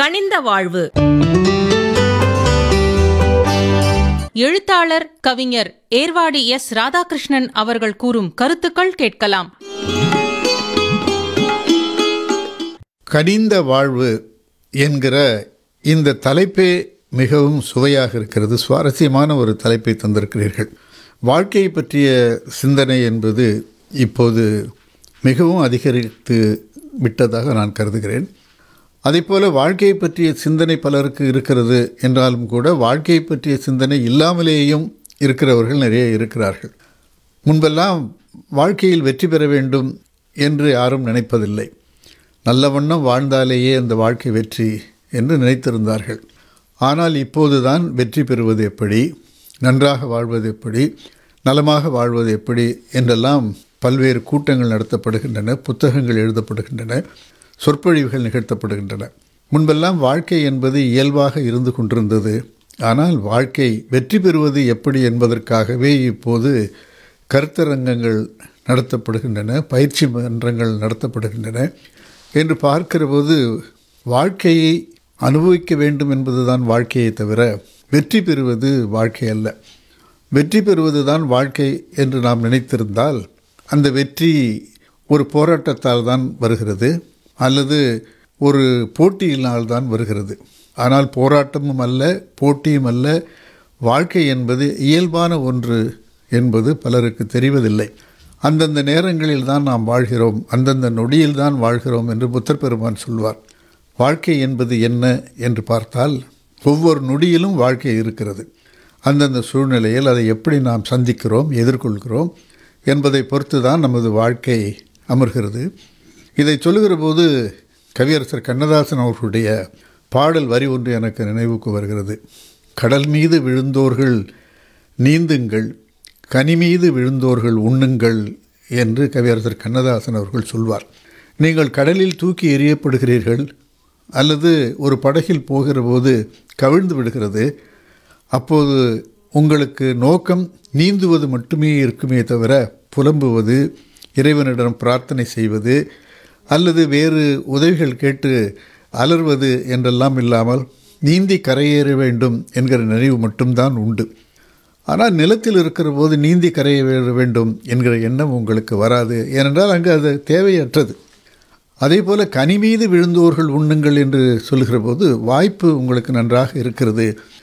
கனிந்த வாழ்வு எழுத்தாளர் கவிஞர் ஏர்வாடி எஸ் ராதாகிருஷ்ணன் அவர்கள் கூறும் கருத்துக்கள் கேட்கலாம் கனிந்த வாழ்வு என்கிற இந்த தலைப்பே மிகவும் சுவையாக இருக்கிறது சுவாரஸ்யமான ஒரு தலைப்பை தந்திருக்கிறீர்கள் வாழ்க்கையை பற்றிய சிந்தனை என்பது இப்போது மிகவும் அதிகரித்து விட்டதாக நான் கருதுகிறேன் அதேபோல வாழ்க்கையை பற்றிய சிந்தனை பலருக்கு இருக்கிறது என்றாலும் கூட வாழ்க்கையை பற்றிய சிந்தனை இல்லாமலேயும் இருக்கிறவர்கள் நிறைய இருக்கிறார்கள் முன்பெல்லாம் வாழ்க்கையில் வெற்றி பெற வேண்டும் என்று யாரும் நினைப்பதில்லை நல்ல வண்ணம் வாழ்ந்தாலேயே அந்த வாழ்க்கை வெற்றி என்று நினைத்திருந்தார்கள் ஆனால் இப்போதுதான் வெற்றி பெறுவது எப்படி நன்றாக வாழ்வது எப்படி நலமாக வாழ்வது எப்படி என்றெல்லாம் பல்வேறு கூட்டங்கள் நடத்தப்படுகின்றன புத்தகங்கள் எழுதப்படுகின்றன சொற்பொழிவுகள் நிகழ்த்தப்படுகின்றன முன்பெல்லாம் வாழ்க்கை என்பது இயல்பாக இருந்து கொண்டிருந்தது ஆனால் வாழ்க்கை வெற்றி பெறுவது எப்படி என்பதற்காகவே இப்போது கருத்தரங்கங்கள் நடத்தப்படுகின்றன பயிற்சி மன்றங்கள் நடத்தப்படுகின்றன என்று பார்க்கிற போது வாழ்க்கையை அனுபவிக்க வேண்டும் என்பதுதான் வாழ்க்கையை தவிர வெற்றி பெறுவது வாழ்க்கை அல்ல வெற்றி பெறுவது தான் வாழ்க்கை என்று நாம் நினைத்திருந்தால் அந்த வெற்றி ஒரு போராட்டத்தால் தான் வருகிறது அல்லது ஒரு போட்டியினால் தான் வருகிறது ஆனால் போராட்டமும் அல்ல போட்டியும் அல்ல வாழ்க்கை என்பது இயல்பான ஒன்று என்பது பலருக்கு தெரிவதில்லை அந்தந்த நேரங்களில் தான் நாம் வாழ்கிறோம் அந்தந்த நொடியில் தான் வாழ்கிறோம் என்று புத்தர் பெருமான் சொல்வார் வாழ்க்கை என்பது என்ன என்று பார்த்தால் ஒவ்வொரு நொடியிலும் வாழ்க்கை இருக்கிறது அந்தந்த சூழ்நிலையில் அதை எப்படி நாம் சந்திக்கிறோம் எதிர்கொள்கிறோம் என்பதை பொறுத்து தான் நமது வாழ்க்கை அமர்கிறது இதை சொல்லுகிற போது கவியரசர் கண்ணதாசன் அவர்களுடைய பாடல் வரி ஒன்று எனக்கு நினைவுக்கு வருகிறது கடல் மீது விழுந்தோர்கள் நீந்துங்கள் கனி மீது விழுந்தோர்கள் உண்ணுங்கள் என்று கவியரசர் கண்ணதாசன் அவர்கள் சொல்வார் நீங்கள் கடலில் தூக்கி எறியப்படுகிறீர்கள் அல்லது ஒரு படகில் போகிற போது கவிழ்ந்து விடுகிறது அப்போது உங்களுக்கு நோக்கம் நீந்துவது மட்டுமே இருக்குமே தவிர புலம்புவது இறைவனிடம் பிரார்த்தனை செய்வது அல்லது வேறு உதவிகள் கேட்டு அலர்வது என்றெல்லாம் இல்லாமல் நீந்தி கரையேற வேண்டும் என்கிற நினைவு மட்டும்தான் உண்டு ஆனால் நிலத்தில் இருக்கிற போது நீந்தி கரையேற வேண்டும் என்கிற எண்ணம் உங்களுக்கு வராது ஏனென்றால் அங்கு அது தேவையற்றது அதே போல் கனி மீது விழுந்தோர்கள் உண்ணுங்கள் என்று சொல்கிற போது வாய்ப்பு உங்களுக்கு நன்றாக இருக்கிறது